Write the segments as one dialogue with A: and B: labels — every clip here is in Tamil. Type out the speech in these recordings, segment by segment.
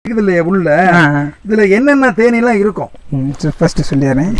A: இதுல உள்ள
B: ஆ
A: இதுல என்னென்ன தேனீலாம் இருக்கும்
B: ஃபர்ஸ்ட் சொல்லிடுறேன்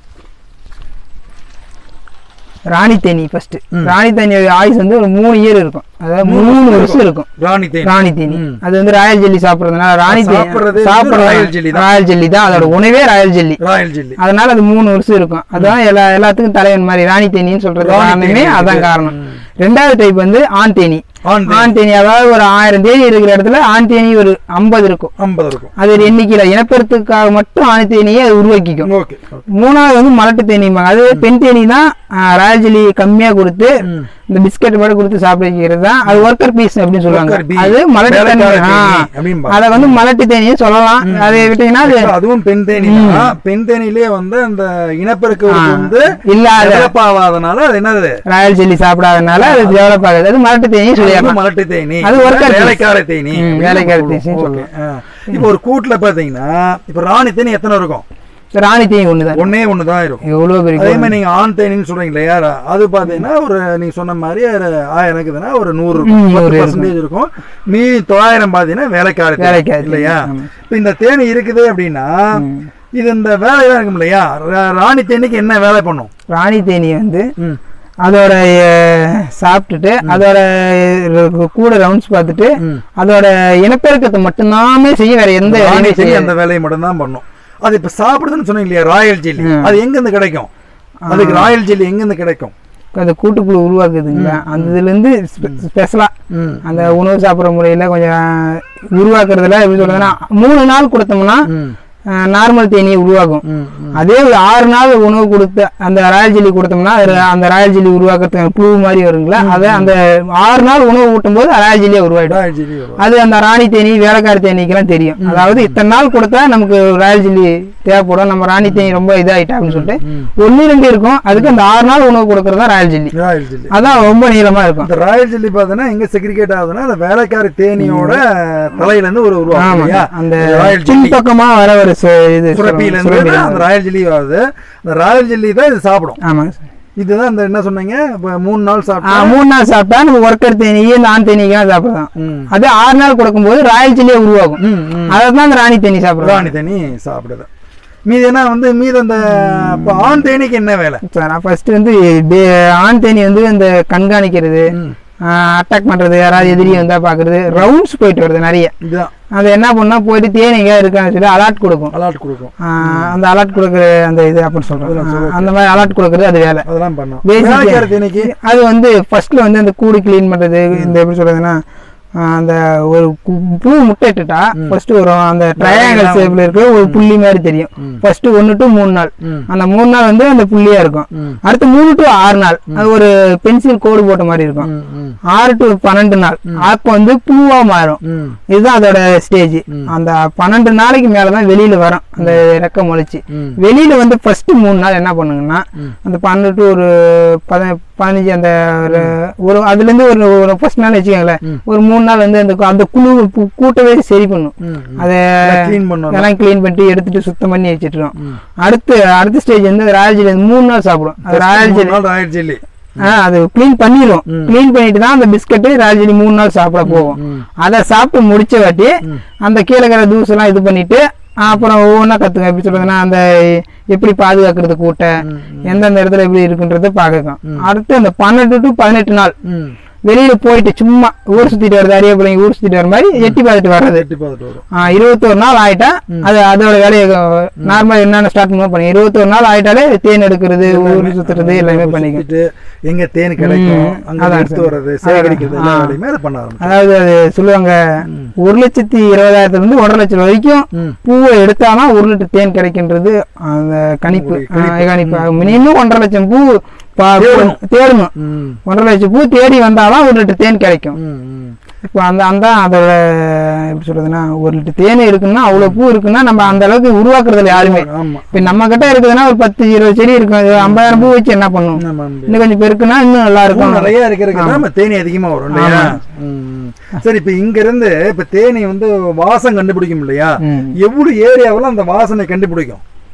B: ராணி தேனி ஃபர்ஸ்ட்
A: ம்.
B: ராணி தேனி ஆயுஸ் வந்து ஒரு மூணு இயர் இருக்கும் அதாவது மூணு வருஷம் இருக்கும்
A: ராணி தேனி
B: ராணி தேனி
A: ம்.
B: அது வந்து ராயல் ஜெல்லி சாப்பிடுறதுனால ராணி தேனி
A: சாப்பிடுறதே வந்து
B: சாப்பிடுறது
A: ராயல் ஜெல்லி தான்.
B: ராயல் ஜெல்லி தான் அதோட உணவே ராயல் ஜெல்லி
A: ராயல் ஜெல்லி
B: அதனால அது மூணு வருஷம் இருக்கும் அதான் எல்லா எல்லாத்துக்கும் தலைவன் மாதிரி ராணி தேனின்னு சொல்றது
A: ராணி
B: காரணமே
A: தேனி
B: அதான்
A: இருக்குது.
B: காரணம்
A: ம்.
B: ரெண்டாவது டைப் வந்து ஆண் தேனி
A: ஆண் தேனி.
B: ஆண் தேனி அதாவது ஒரு ஆயிரம் தேனி இருக்கிற இடத்துல ஆண் தேனி ஒரு ஐம்பது இருக்கும்
A: ஐம்பது இருக்கும்
B: அது ஒரு எண்ணிக்கையில இனப்பெருத்துக்காக மட்டும் ஆண் தேனியை அது உருவாக்கிக்கும்
A: ஓகே
B: மூணாவது வந்து மலட்டு தேனிம்பாங்க அது பெண் தேனி தான் ராயல் ஜெல்லி கம்மியா கொடுத்து
A: ம்.
B: இந்த பிஸ்கட் மட்டும் கொடுத்து சாப்பிட வைக்கிறது தான் அது ஒர்க்கர் பீஸ் அப்படின்னு சொல்லுவாங்க
A: Worker bee.
B: அது மலட்டு தேனி
A: வேலைக்கார
B: ஆ.
A: தேனி அப்படிம்பாங்க.
B: அதை வந்து மலட்டு தேனியும் சொல்லலாம் அதை விட்டீங்கன்னா அது
A: அதுவும் பெண் தேனி தான் பெண் தேனிலே வந்து அந்த இனப்பெருக்க
B: ஆ.
A: வந்து
B: இல்லாத
A: டெவலப் ஆகாதனால அது என்னது
B: ராயல் ஜெல்லி சாப்பிடாதனால அது டெவலப் ஆகுது அது மலட்டு தேனியும்
A: அது
B: சொல்லிடலாம்
A: மலட்டு தேனி
B: அது worker bee.
A: வேலைக்கார தேனி
B: ம்,
A: அப்படின்னு
B: வேலைக்கார
A: நம்ம
B: தேனி
A: சொல்லுவோம். ஓகே. ஆ. இப்போ ஒரு கூட்டுல பாத்தீங்கன்னா இப்ப ராணி தேனி எத்தனை இருக்கும்
B: ராணி தேனி ஒண்ணுதான்
A: ஒன்னே ஒண்ணுதான் இருக்கும்
B: எவ்வளவு பெரிய
A: அதே மாதிரி நீங்க ஆண் தேனின்னு சொல்றீங்க இல்லையா அது பாத்தீங்கன்னா ஒரு நீங்க சொன்ன மாதிரி ஒரு ஆயிரம் இருக்குதுன்னா ஒரு நூறு இருக்கும்
B: ம்,
A: பத்து
B: நூறு
A: பர்சன்டேஜ் இருக்கும் மீதி தொள்ளாயிரம் பாத்தீங்கன்னா வேலைக்கார தேனி,
B: வேலைக்கார தேனி,
A: இல்லையா
B: ஆமா.
A: இப்ப இந்த தேனி இருக்குது அப்படின்னா
B: ம்.
A: இது இந்த வேலையெல்லாம் இருக்கும் இல்லையா ரா- ராணி தேனிக்கு என்ன வேலை பண்ணும்
B: ராணி தேனி வந்து
A: ம்.
B: அதோட அஹ், சாப்பிட்டுட்டு அதோட அஹ், கூட ரவுண்ட்ஸ் பார்த்துட்டு
A: ம்.
B: அதோட இனப்பெருக்கத்தை மட்டும்தாமே செய்யும் வேற எந்த
A: ராணி
B: வேலையுமே
A: தேனி
B: செய்யாது
A: அந்த வேலையை மட்டும் தான் பண்ணும் அது இப்ப சாப்பிடுதுன்னு சொன்னீங்க இல்லையா ராயல் ஜெல்லி
B: ம்.
A: அது எங்க இருந்து கிடைக்கும் அதுக்கு ராயல் ஜெல்லி எங்க இருந்து கிடைக்கும்
B: அந்த கூட்டுப்புழு உருவாக்குதுங்களா அந்த இதுல இருந்து ஸ்பெஷலா
A: ம்.
B: அந்த உணவு சாப்பிட்ற முறையில கொஞ்சம் உருவாக்குறதுல எப்படி சொல்றதுன்னா மூணு நாள் கொடுத்தோம்னா
A: ம்.
B: நார்மல் தேனியை உருவாக்கும்
A: ம். ம்.
B: அதே ஒரு ஆறு நாள் உணவு கொடுத்து அந்த ராயல் ஜெல்லி கொடுத்தோம்னா அது அந்த ராயல் ஜெல்லி உருவாக்குறதுக்கு புழு மாதிரி வருங்களா அதை அந்த ஆறு நாள் உணவு ஊட்டும் போது ராயல் ஜெல்லியை உருவாயிடும்
A: ராயல் ஜெல்லி வரும்.
B: அது அந்த ராணி தேனி வேலைக்கார தேனீக்கெல்லாம் தெரியும் அதாவது இத்தனை நாள் கொடுத்தா நமக்கு ராயல் ஜெல்லி தேவைப்படும் நம்ம ராணி தேனி ரொம்ப இதாயிட்டா அப்படின்னு சொல்லிட்டு
A: ம்.
B: ஒன்னு ரெண்டு இருக்கும் அதுக்கு அந்த ஆறு நாள் உணவு கொடுக்கறது தான் ராயல் ஜெல்லி
A: ராயல் ஜெல்லி
B: அதான் ரொம்ப நீளமா இருக்கும்
A: இந்த ராயல் ஜெல்லி பார்த்தீங்கன்னா எங்க செக்ரிகேட் ஆகுதுன்னா அந்த வேலைக்கார தேனியோட தலையில இருந்து ஒரு உருவாகும்
B: ஆமா
A: இல்லையா
B: அந்த
A: ராயல் ஜெல்லி
B: பின்பக்கமா வர ஒரு சு- இது
A: சுரப்பியில இருந்து
B: சுரப்பியில
A: அந்த ராயல் ஜெல்லி வருது அந்த ராயல் ஜெல்லி தான் இது சாப்பிடும்
B: ஆமாங்க சார்
A: இதுதான் இந்த என்ன சொன்னீங்க இப்ப மூணு நாள்
B: ஆ,
A: சாப்பிட்டா
B: மூணு நாள் சாப்பிட்டா நம்ம ஒர்க்கர் தேனி இந்த ஆண் தேனிக்கெல்லாம் சாப்பிடலாம்
A: ம்.
B: அது ஆறு நாள் கொடுக்கும்போது ராயல் ஜெல்லியே உருவாகும்
A: ம், ம்.
B: அதை தான் அந்த ராணி தேனி சாப்பிடுறோம்
A: ராணி தேனி சாப்பிடுது மீது என்ன வந்து மீது அந்த இப்ப ஆண் தேனிக்கு என்ன வேலை
B: நான் ஃபர்ஸ்ட் வந்து பே- ஆண் தேனி வந்து இந்த கண்காணிக்கிறது
A: ம்.
B: அட்டாக் பண்றது யாராவது எதிரி வந்தா பாக்குறது ரவுண்ட்ஸ் போயிட்டு வருது நிறைய
A: இதுதான்
B: அது என்ன பண்ணா போயிட்டு தேனி எங்க இருக்கான்னு சொல்லி அலர்ட் கொடுக்கும்
A: அலாட் கொடுக்கும்
B: ஆ, அந்த அலர்ட் கொடுக்குற அந்த இது அப்படின்னு சொல்றோம் ஆ, அந்த மாதிரி அலர்ட் கொடுக்குறது அது வேலை
A: அதெல்லாம் பண்ணும்
B: Basic-
A: வேலைக்கார தேனிக்கு
B: அது வந்து ஃபர்ஸ்ட்ல வந்து அந்த கூடு க்ளீன் பண்றது இந்த எப்படி சொல்றதுன்னா ஆ, அந்த ஒரு கு- பூ முட்டைட்டுட்டா ஃபர்ஸ்ட் வரும் அந்த ட்ரையாங்கல் ஷேப்ல இருக்கிற ஒரு புள்ளி மாதிரி தெரியும் ஃபர்ஸ்ட் ஒன்னு டு மூணு நாள்
A: ம்.
B: அந்த மூணு நாள் வந்து அந்த புள்ளியா இருக்கும்
A: ம்.
B: அடுத்து மூணு டு ஆறு நாள் அது ஒரு பென்சில் கோடு போட்ட மாதிரி இருக்கும்
A: ம், ம்,
B: ஆறு டு பன்னெண்டு நாள் அப்போ வந்து பூவா மாறும்
A: ம்.
B: இதுதான் அதோட ஸ்டேஜ் அந்த பன்னெண்டு நாளைக்கு மேலதான் வெளியில வரும் அந்த ரெக்க முளைச்சு
A: ம்.
B: வெளியில வந்து ஃபர்ஸ்ட் மூணு நாள் என்ன பண்ணுங்கன்னா அந்த பன்னெண்டு to ஒரு பத பதினஞ்சு அந்த ஒரு ஒரு அதுல இருந்து ஒரு ஒரு ஃபர்ஸ்ட் நாள் வச்சுக்கோங்களேன் ஒரு மூணு நாள் வந்து அந்த கு- அந்த குழு கு- கூட்டவே சரி பண்ணும்
A: ம், ம்.
B: அதை
A: க்ளீன் பண்ணணும்
B: எல்லாம் க்ளீன் பண்ணிட்டு எடுத்துட்டு சுத்தம் பண்ணி வச்சிட்டுரும் அடுத்து அடுத்த ஸ்டேஜ் வந்து ராயல் ஜெல்லி வந்து மூணு நாள் சாப்பிடும் அது ராயல்
A: மூணு
B: ஜெல்லி
A: நாள் ராயல் ஜெல்லி
B: ஆ, அது க்ளீன் பண்ணிடும் க்ளீன் பண்ணிட்டு தான் அந்த பிஸ்கட் ராயல் ஜெல்லி மூணு நாள் சாப்பிட போகும் அதை சாப்பிட்டு முடிச்ச வாட்டி அந்த கீழே இருக்கிற தூசு எல்லாம் இது பண்ணிட்டு அப்புறம் ஒவ்வொன்றா கத்துங்க எப்படி சொல்றதுன்னா அந்த எப்படி பாதுகாக்கிறது கூட்டை எந்தெந்த இடத்துல எப்படி இருக்குன்றத பார்க்கலாம் அடுத்து அந்த பன்னெண்டு டு பதினெட்டு நாள்
A: ம்.
B: வெளியில போயிட்டு சும்மா ஊர் சுத்திட்டு வருது அரிய பிள்ளைங்க ஊர் சுத்திட்டு வர மாதிரி எட்டி பார்த்துட்டு வர்றது
A: எட்டி பார்த்துட்டு வரும்
B: ஆ, இருபத்தோரு நாள் ஆயிட்டா அது அதோட வேலையை நார்மலா என்னென்ன ஸ்டார்ட் பண்ண பண்ணி இருபத்தோரு நாள் ஆயிட்டாலே தேன் எடுக்கிறது ஊர் சுத்துறது எல்லாமே பண்ணிக்கும்
A: சுத்திட்டு எங்க தேன் கிடைக்கும்
B: ம்.
A: அங்க
B: அதான்
A: எடுத்து
B: சார்.
A: வர்றது
B: அதான்.
A: சேகரிக்கிறது எல்லா
B: ஆ.
A: வேலையுமே அது பண்ண ஆரம்பிச்சு
B: அதாவது அது சொல்லுவாங்க ஒரு லட்சத்தி இருபதாயிரத்துல இருந்து ஒன்றரை லட்சம் வரைக்கும்
A: ம்.
B: பூவை எடுத்தாதான் ஒரு லிட்டர் தேன் கிடைக்கின்றது அந்த கணிப்பு ஆ, கணிப்பு மினிமம் ஒன்றரை லட்சம் பூ பா- தேடணும்
A: ம்.
B: ஒன்றரை லட்சம் பூ தேடி வந்தாதான் ஒரு லிட்டர் தேன் கிடைக்கும்
A: ம், ம்.
B: இப்போ அந்த அந்த அதோட எப்படி சொல்றதுன்னா ஒரு லிட்டர் தேன் இருக்குன்னா அவ்வளவு பூ இருக்குன்னா நம்ம அந்த அளவுக்கு உருவாக்குறதுல யாருமே
A: ஆமா
B: இப்ப நம்ம கிட்ட இருக்குதுன்னா ஒரு பத்து இருபது செடி இருக்கும் அது ஐம்பதாயிரம் பூ வச்சு என்ன பண்ணும்
A: ஆமா, ஆமா.
B: இன்னும் கொஞ்சம் பெருக்குன்னா இன்னும் நல்லா
A: பூ
B: இருக்கும்
A: நிறைய இருக்கிறதுக்கு நம்ம தேனி அதிகமா வரும் இல்லையா ம். சரி இப்ப இங்க இருந்து இப்ப தேனி வந்து வாசம் கண்டுபிடிக்கும் இல்லையா
B: ம்.
A: எவ்வளவு ஏரியாவில் அந்த வாசனை கண்டுபிடிக்கும்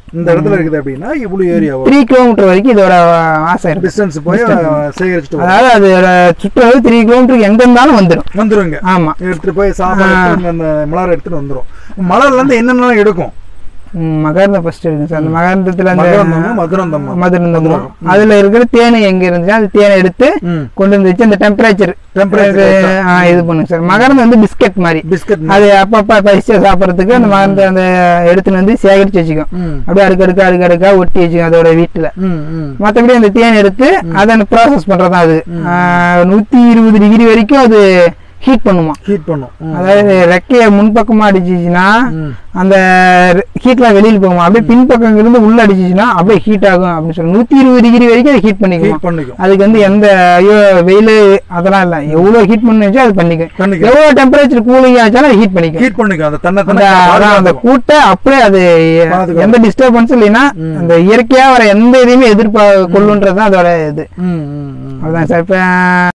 A: இந்த இடத்துல இருக்குது அப்படின்னா இவ்வளவு ஏரியா வரும்
B: த்ரீ கிலோமீட்டர் வரைக்கும் இதோட ஆசை இருக்கு
A: டிஸ்டன்ஸ் போய் சேகரிச்சுட்டு வரும்.
B: அதாவது அதோட சுற்றுலா த்ரீ கிலோமீட்டருக்கு எங்க இருந்தாலும் வந்துடும்
A: வந்துருங்க
B: ஆமா
A: எடுத்துட்டு போய் சாப்பாடு எடுத்துட்டு அந்த மலர் எடுத்துட்டு வந்துரும் மலர்ல இருந்து என்னென்ன எடுக்கும்
B: ம், மகரந்தம் ஃபர்ஸ்ட் இருக்கு சார் அந்த மகரந்தத்துல அந்த
A: மகரந்தமும் மதுரந்தமும்
B: மதுரந்தம் அதுல இருக்கிற தேனை எங்க இருந்துச்சு அந்த தேனை எடுத்து
A: ம்.
B: கொண்டு வந்து வச்சு அந்த டெம்பரேச்சர்
A: Temperature
B: இது பண்ணுங்க சார் மகரந்தம் வந்து பிஸ்கட் மாதிரி
A: பிஸ்கட்
B: அது அப்பப்ப பறிச்சு சாப்பிட்றதுக்கு அந்த மகரந்த அந்த எடுத்துன்னு வந்து சேகரிச்சு வச்சுக்கும்
A: ம்
B: அப்படியே அடுக்கடுக்கா அடுக்கடுக்கா ஒட்டி வச்சுக்கும் அதோட வீட்டுல
A: ம் ம்
B: மற்றபடி அந்த தேன் எடுத்து அதை ப்ராசஸ் பண்றது தான் அது ஆஹ், நூத்தி இருபது டிகிரி வரைக்கும் அது ஹீட் பண்ணுமா
A: ஹீட் பண்ணும் ம்.
B: அதாவது ரெக்கைய முன்பக்கமா அடிச்சிச்சுன்னா
A: ம்.
B: அந்த ஹீட்லாம் வெளியில போகுமா அப்படியே பின்பக்கம் இருந்து உள்ள அடிச்சிச்சுன்னா அப்படியே ஹீட் ஆகும் அப்படின்னு சொல்லி நூத்தி இருபது டிகிரி வரைக்கும் அது ஹீட் பண்ணிக்குமா
A: ஹீட் பண்ணிக்கும்
B: அதுக்கு வந்து எந்த ஐயோ வெயில் அதெல்லாம் இல்லை எவ்வளோ ஹீட் பண்ணுச்சோ அது பண்ணிக்கும்
A: பண்ணிக்கும்
B: எவ்வளோ டெம்பரேச்சர் கூலிங் ஆச்சாலும் அது ஹீட் பண்ணிக்கும்
A: ஹீட் பண்ணிக்கும் அந்த தன்னை
B: அந்த
A: தன்னை
B: அதான் அந்த
A: பாதுகாத்துக்கும்.
B: கூட்டை அப்படியே அது
A: பாதுகாக்கும்.
B: எந்த டிஸ்டர்பன்ஸும் இல்லைன்னா அந்த இயற்கையா வர எந்த இதையுமே எதிர்ப்பா கொள்ளுன்றது தான் அதோட இது
A: ம் ம் ம்
B: அதுதான் சார் இப்போ